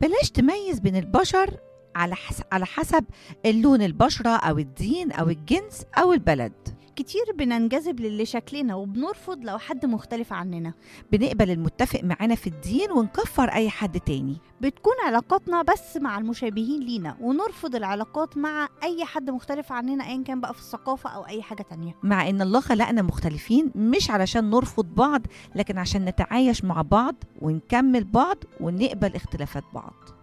بلاش تميز بين البشر على حسب على حسب اللون البشرة أو الدين أو الجنس أو البلد كتير بننجذب للي شكلنا وبنرفض لو حد مختلف عننا بنقبل المتفق معانا في الدين ونكفر أي حد تاني بتكون علاقاتنا بس مع المشابهين لينا ونرفض العلاقات مع أي حد مختلف عننا أيا كان بقى في الثقافة أو أي حاجة تانية مع إن الله خلقنا مختلفين مش علشان نرفض بعض لكن عشان نتعايش مع بعض ونكمل بعض ونقبل اختلافات بعض